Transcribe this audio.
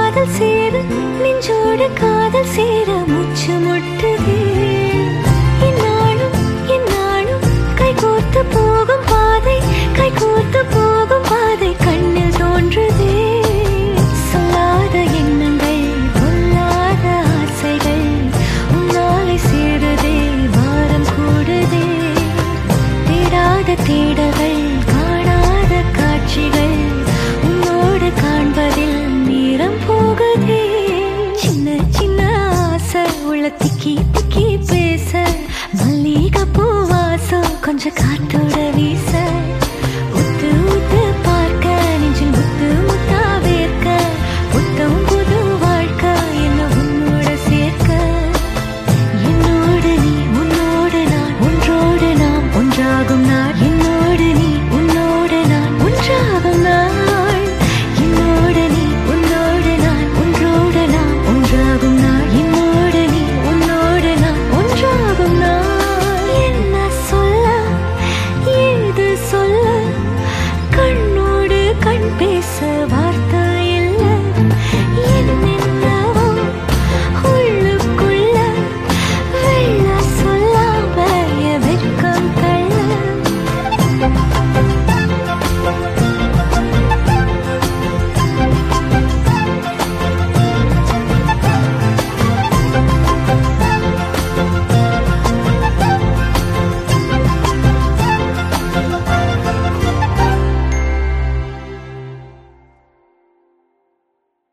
காதல் சேர நெஞ்சோடு காதல் சேர மூச்சு முட்டுதே என்னாலும் என்னாலும் கைகோர்த்து போகும் பாதை கைகோர்த்து போகும் பாதை கண்ணில் தோன்றுதே சொல்லாத எண்ணங்கள் பொல்லாத ஆசைகள் உன்னாலை சேருதே பாரம் கூடுதே தேடாத தேடல்கள் காணாத காட்சிகள் உன்னோடு காண்பதில் நேரம் போகுதே சின்ன சின்ன ஆசை உள்ள திக்கி திக்கி பேச மல்லிகை பூ வாசம் கொஞ்சம் காத்தோட வீச